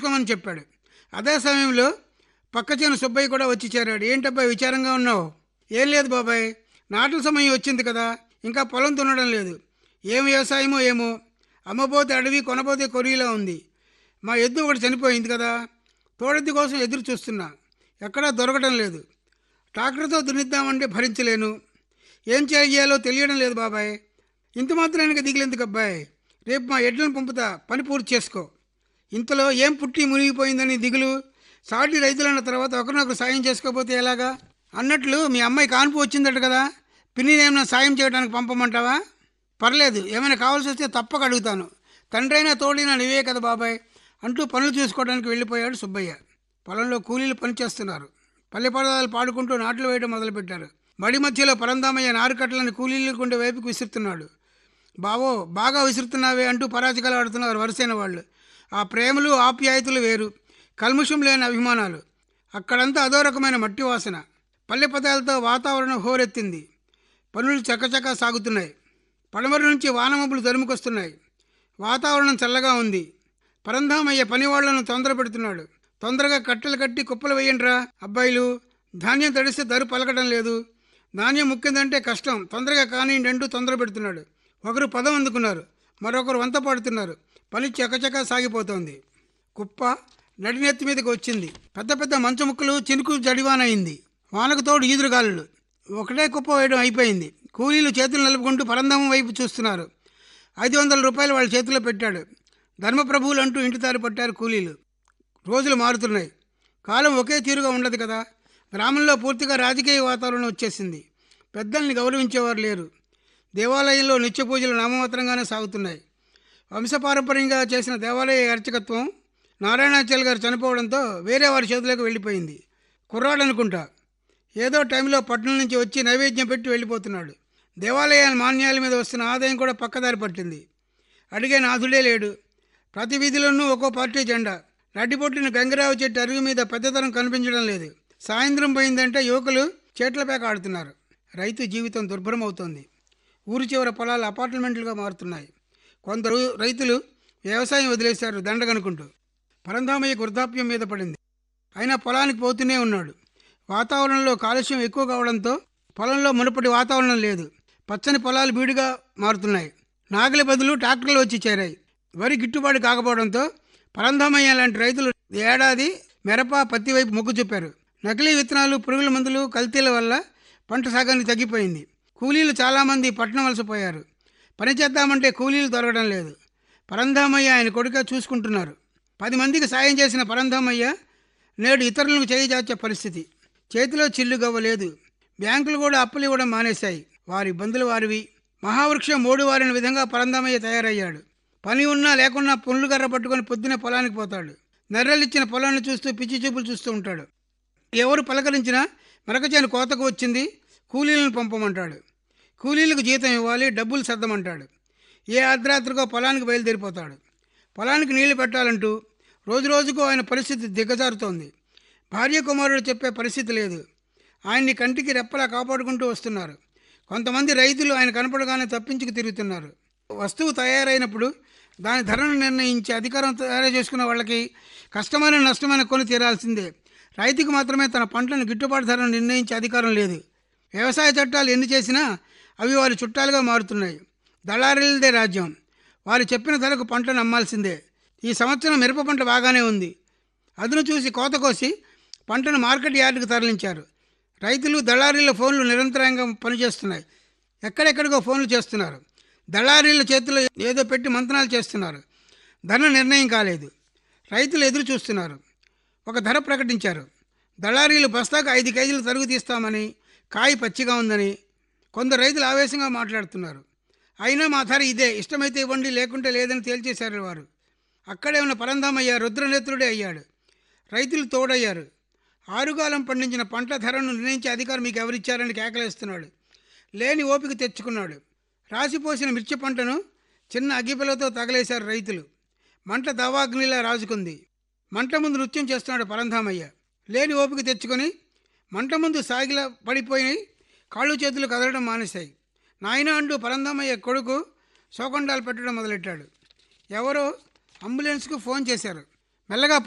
చేసుకోమని చెప్పాడు అదే సమయంలో పక్క చేను సుబ్బయ్య కూడా వచ్చి చేరాడు ఏంటబ్బాయి విచారంగా ఉన్నావు ఏం లేదు బాబాయ్ నాటల సమయం వచ్చింది కదా ఇంకా పొలం దున్నడం లేదు ఏం వ్యవసాయమో ఏమో అమ్మపోతే అడవి కొనపోతే కొరిగిలా ఉంది మా ఎద్దు ఒకటి చనిపోయింది కదా తోడెద్దు కోసం ఎదురు చూస్తున్నా ఎక్కడా దొరకడం లేదు ట్రాక్టర్తో దున్నిద్దామంటే భరించలేను ఏం చేయాలో తెలియడం లేదు బాబాయ్ ఇంత మాత్రానికి దిగులేందుకు అబ్బాయి రేపు మా ఎడ్లను పంపుతా పని పూర్తి చేసుకో ఇంతలో ఏం పుట్టి మునిగిపోయిందని దిగులు సాటి రైతులన్న తర్వాత ఒకరినొకరు సాయం చేసుకోకపోతే ఎలాగా అన్నట్లు మీ అమ్మాయి కాన్పు వచ్చిందట కదా పిన్నిని ఏమైనా సాయం చేయడానికి పంపమంటావా పర్లేదు ఏమైనా కావాల్సి వస్తే తప్పక అడుగుతాను తండ్రైనా తోడైనా నువ్వే కదా బాబాయ్ అంటూ పనులు చూసుకోవడానికి వెళ్ళిపోయాడు సుబ్బయ్య పొలంలో కూలీలు పనిచేస్తున్నారు పల్లె పదాలు పాడుకుంటూ నాట్లు వేయడం మొదలుపెట్టారు మడి మధ్యలో పరందామయ్య నారుకట్టలను కూలీలు గుండె వైపుకు విసురుతున్నాడు బావో బాగా విసురుతున్నావే అంటూ పరాచికలు ఆడుతున్నారు వరుసైన వాళ్ళు ఆ ప్రేమలు ఆప్యాయతలు వేరు కల్ముషం లేని అభిమానాలు అక్కడంతా అదో రకమైన మట్టి వాసన పల్లె పదాలతో వాతావరణం హోరెత్తింది పనులు చకచకా సాగుతున్నాయి పడమర నుంచి వానమబ్బులు తరుముకొస్తున్నాయి వాతావరణం చల్లగా ఉంది పరంధామయ్య పనివాళ్లను తొందర పెడుతున్నాడు తొందరగా కట్టెలు కట్టి కుప్పలు వేయండిరా అబ్బాయిలు ధాన్యం తడిస్తే ధర పలకడం లేదు ధాన్యం ముక్కిందంటే కష్టం తొందరగా కానివ్వండి అంటూ తొందర పెడుతున్నాడు ఒకరు పదం అందుకున్నారు మరొకరు వంత పాడుతున్నారు పని చకచకా సాగిపోతోంది కుప్ప నడినెత్తి మీదకి వచ్చింది పెద్ద పెద్ద మంచు ముక్కలు చినుకు జడివానయింది వానకు తోడు ఈదురుగాలులు ఒకటే కుప్ప వేయడం అయిపోయింది కూలీలు చేతులు నలుపుకుంటూ పరంధమం వైపు చూస్తున్నారు ఐదు వందల రూపాయలు వాళ్ళ చేతిలో పెట్టాడు ధర్మప్రభువులు అంటూ ఇంటి దారి పట్టారు కూలీలు రోజులు మారుతున్నాయి కాలం ఒకే తీరుగా ఉండదు కదా గ్రామంలో పూర్తిగా రాజకీయ వాతావరణం వచ్చేసింది పెద్దల్ని గౌరవించేవారు లేరు దేవాలయంలో నిత్య పూజలు నామమాత్రంగానే సాగుతున్నాయి వంశపారంపర్యంగా చేసిన దేవాలయ అర్చకత్వం నారాయణాచార్య గారు చనిపోవడంతో వేరే వారి చేతిలోకి వెళ్ళిపోయింది కుర్రాడు అనుకుంటా ఏదో టైంలో పట్టణం నుంచి వచ్చి నైవేద్యం పెట్టి వెళ్ళిపోతున్నాడు దేవాలయాల మాన్యాల మీద వస్తున్న ఆదాయం కూడా పక్కదారి పట్టింది అడిగే నాథుడే లేడు ప్రతి వీధిలోనూ ఒక్కో పార్టీ జెండా నడ్డిపొట్టిన గంగరావు చెట్టు అరుగు మీద పెద్దతనం కనిపించడం లేదు సాయంత్రం పోయిందంటే యువకులు చేట్ల పేక ఆడుతున్నారు రైతు జీవితం దుర్భరం అవుతోంది ఊరి చివర పొలాలు అపార్ట్మెంట్లుగా మారుతున్నాయి కొందరు రైతులు వ్యవసాయం వదిలేశారు దండగనుకుంటూ పరంధామయ్యకు వృద్ధాప్యం మీద పడింది అయినా పొలానికి పోతూనే ఉన్నాడు వాతావరణంలో కాలుష్యం ఎక్కువ కావడంతో పొలంలో మునుపటి వాతావరణం లేదు పచ్చని పొలాలు బీడుగా మారుతున్నాయి నాగలి బదులు ట్రాక్టర్లు వచ్చి చేరాయి వరి గిట్టుబాటు కాకపోవడంతో పరంధామయ్య లాంటి రైతులు ఏడాది మిరప పత్తి వైపు మొగ్గు చూపారు నకిలీ విత్తనాలు పురుగుల మందులు కల్తీల వల్ల పంట సాగాన్ని తగ్గిపోయింది కూలీలు చాలామంది పట్టణం వలసపోయారు పని చేద్దామంటే కూలీలు దొరకడం లేదు పరంధామయ్య ఆయన కొడుక చూసుకుంటున్నారు పది మందికి సాయం చేసిన పరంధామయ్య నేడు ఇతరులకు చేయిచాచే పరిస్థితి చేతిలో చిల్లు గవ్వలేదు బ్యాంకులు కూడా అప్పులు ఇవ్వడం మానేశాయి వారి ఇబ్బందులు వారివి మహావృక్షం మూడు వారిన విధంగా పరంధామయ్య తయారయ్యాడు పని ఉన్నా లేకున్నా పుల్లు కర్ర పట్టుకొని పొద్దునే పొలానికి పోతాడు నెర్రలిచ్చిన పొలాన్ని చూస్తూ పిచ్చి చూపులు చూస్తూ ఉంటాడు ఎవరు పలకరించినా మరకచేను కోతకు వచ్చింది కూలీలను పంపమంటాడు కూలీలకు జీతం ఇవ్వాలి డబ్బులు సర్దమంటాడు ఏ అర్ధరాత్రికో పొలానికి బయలుదేరిపోతాడు పొలానికి నీళ్లు పెట్టాలంటూ రోజు రోజుకు ఆయన పరిస్థితి దిగజారుతోంది భార్య కుమారుడు చెప్పే పరిస్థితి లేదు ఆయన్ని కంటికి రెప్పలా కాపాడుకుంటూ వస్తున్నారు కొంతమంది రైతులు ఆయన కనపడగానే తప్పించుకు తిరుగుతున్నారు వస్తువు తయారైనప్పుడు దాని ధరను నిర్ణయించే అధికారం తయారు చేసుకున్న వాళ్ళకి కష్టమైన నష్టమైన కొని తీరాల్సిందే రైతుకు మాత్రమే తన పంటను గిట్టుబాటు ధరను నిర్ణయించే అధికారం లేదు వ్యవసాయ చట్టాలు ఎన్ని చేసినా అవి వారి చుట్టాలుగా మారుతున్నాయి దళారీలదే రాజ్యం వారు చెప్పిన ధరకు పంటను అమ్మాల్సిందే ఈ సంవత్సరం మిరప పంట బాగానే ఉంది అదును చూసి కోత కోసి పంటను మార్కెట్ యార్డుకు తరలించారు రైతులు దళారీల ఫోన్లు నిరంతరంగా పనిచేస్తున్నాయి ఎక్కడెక్కడికో ఫోన్లు చేస్తున్నారు దళారీల చేతిలో ఏదో పెట్టి మంతనాలు చేస్తున్నారు ధర నిర్ణయం కాలేదు రైతులు ఎదురు చూస్తున్నారు ఒక ధర ప్రకటించారు దళారీలు బస్తాకు ఐదు కేజీలు తరుగు తీస్తామని కాయ పచ్చిగా ఉందని కొందరు రైతులు ఆవేశంగా మాట్లాడుతున్నారు అయినా మా ధర ఇదే ఇష్టమైతే ఇవ్వండి లేకుంటే లేదని తేల్చేశారు వారు అక్కడే ఉన్న పరంధామయ్య రుద్రనేత్రుడే అయ్యాడు రైతులు తోడయ్యారు ఆరుగాలం పండించిన పంట ధరను నిర్ణయించే అధికారం మీకు ఎవరిచ్చారని కేకలేస్తున్నాడు లేని ఓపిక తెచ్చుకున్నాడు రాసిపోసిన మిర్చి పంటను చిన్న అగ్గిపిల్లతో తగలేశారు రైతులు మంట దవాగ్నిలా రాజుకుంది మంట ముందు నృత్యం చేస్తున్నాడు పరంధామయ్య లేని ఓపిక తెచ్చుకొని మంట ముందు సాగిలా పడిపోయి కాళ్ళు చేతులు కదలడం మానేశాయి నాయన అంటూ పరంధామయ్య కొడుకు శోకండాలు పెట్టడం మొదలెట్టాడు ఎవరో అంబులెన్స్కు ఫోన్ చేశారు మెల్లగా